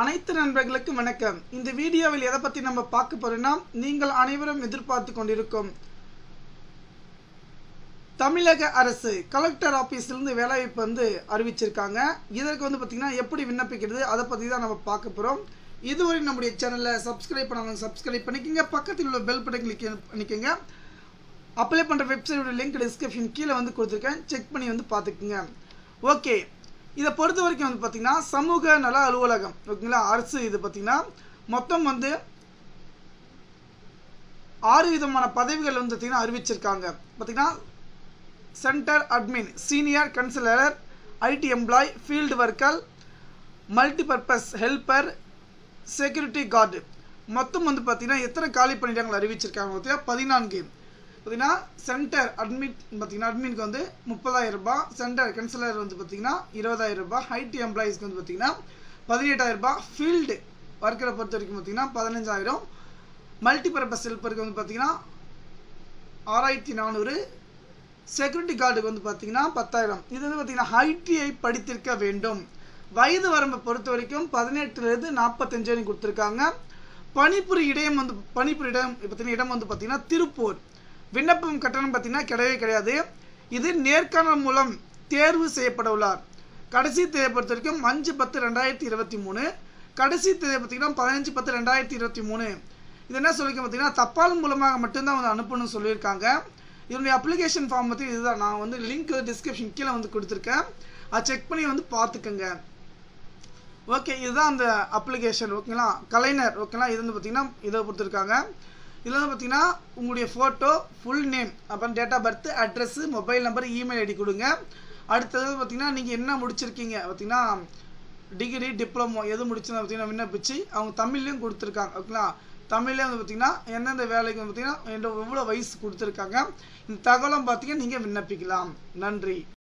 அனைத்து நண்பர்களுக்கும் வணக்கம் இந்த வீடியோவில் எதை பற்றி நம்ம பார்க்க போறோம்னா நீங்கள் அனைவரும் எதிர்பார்த்து கொண்டிருக்கும் தமிழக அரசு கலெக்டர் ஆஃபீஸ்லேருந்து வேலைவாய்ப்பு வந்து அறிவிச்சிருக்காங்க இதற்கு வந்து பார்த்திங்கன்னா எப்படி விண்ணப்பிக்கிறது அதை பற்றி தான் நம்ம பார்க்க போகிறோம் இதுவரை நம்முடைய சேனலை சப்ஸ்கிரைப் பண்ணாங்க சப்ஸ்கிரைப் பண்ணிக்கோங்க பக்கத்தில் உள்ள பெல் பட்டன் கிளிக் பண்ணிக்கோங்க அப்ளை பண்ணுற வெப்சைட்டோட லிங்க் டிஸ்கிரிப்ஷன் கீழே வந்து கொடுத்துருக்கேன் செக் பண்ணி வந்து பார்த்துக்குங்க ஓகே இதை பொறுத்த வரைக்கும் வந்து பார்த்திங்கன்னா சமூக நல அலுவலகம் ஓகேங்களா அரசு இது பார்த்திங்கன்னா மொத்தம் வந்து ஆறு விதமான பதவிகள் வந்து பார்த்திங்கன்னா அறிவிச்சிருக்காங்க பார்த்திங்கன்னா centre admin senior counsellor ID employee field worker multipurpose helper security guard மொத்தம் வந்து பார்த்திங்கன்னா எத்தனை காலி பணியிடங்கள் அறிவிச்சிருக்காங்க பார்த்தீங்கன்னா பதினான்கு பார்த்தீங்கன்னா சென்டர் அட்மிட் பார்த்தீங்கன்னா அட்மினுக்கு வந்து முப்பதாயிரம் ரூபாய் சென்டர் கன்சலர் வந்து பார்த்தீங்கன்னா இருபதாயிரம் ரூபாய் ஐடி எம்ப்ளாயிஸ்க்கு வந்து பார்த்தீங்கன்னா பதினெட்டாயிரம் ரூபாய் ஃபீல்டு ஒர்க்கரை பொறுத்த வரைக்கும் பார்த்தீங்கன்னா பதினஞ்சாயிரம் மல்டிபர்பஸ் ஹெல்ப்பருக்கு வந்து பார்த்தீங்கன்னா ஆறாயிரத்தி நானூறு செக்யூரிட்டி கார்டுக்கு வந்து பார்த்தீங்கன்னா பத்தாயிரம் இது வந்து பார்த்தீங்கன்னா ஐடிஐ படித்திருக்க வேண்டும் வயது வரம்பை பொறுத்த வரைக்கும் பதினெட்டுலேருந்து நாற்பத்தஞ்சு வரைக்கும் கொடுத்துருக்காங்க பணிபுரி இடம் வந்து பணிபுரி இடம் பார்த்தீங்கன்னா இடம் வந்து பார்த்தீங்கன்னா திருப்பூர் விண்ணப்பம் கட்டணம் பார்த்தீங்கன்னா கிடையவே கிடையாது இது நேர்காணல் மூலம் தேர்வு செய்யப்பட உள்ளார் கடைசி தேவை பொறுத்த வரைக்கும் அஞ்சு பத்து ரெண்டாயிரத்தி இருபத்தி மூணு கடைசி தேவை பார்த்தீங்கன்னா பதினஞ்சு பத்து ரெண்டாயிரத்தி இருபத்தி மூணு இது என்ன சொல்லிக்க பார்த்தீங்கன்னா தபால் மூலமாக மட்டும்தான் வந்து அனுப்பணும்னு சொல்லியிருக்காங்க இதனுடைய அப்ளிகேஷன் ஃபார்ம் பற்றி இதுதான் நான் வந்து லிங்க் டிஸ்கிரிப்ஷன் கீழே வந்து கொடுத்துருக்கேன் அதை செக் பண்ணி வந்து பார்த்துக்கோங்க ஓகே இதுதான் அந்த அப்ளிகேஷன் ஓகேங்களா கலைஞர் ஓகேங்களா இது வந்து பார்த்தீங்கன்னா இதை கொடுத்துருக்காங்க இதில் வந்து பார்த்தீங்கன்னா உங்களுடைய ஃபோட்டோ ஃபுல் நேம் அப்புறம் date of birth address mobile number email ID கொடுங்க அடுத்தது பார்த்தீங்கன்னா நீங்கள் என்ன முடிச்சிருக்கீங்க பார்த்தீங்கன்னா டிகிரி டிப்ளமோ எது முடிச்சுன்னு பார்த்தீங்கன்னா விண்ணப்பிச்சு அவங்க தமிழ்லையும் கொடுத்துருக்காங்க ஓகேங்களா தமிழ்லேயே வந்து பார்த்தீங்கன்னா எந்தெந்த வேலைக்கு வந்து பார்த்தீங்கன்னா எவ்வளோ வயசு கொடுத்துருக்காங்க இந்த தகவலும் பார்த்தீங்கன்னா நீங்கள் விண்ணப்பிக்கலாம் நன்றி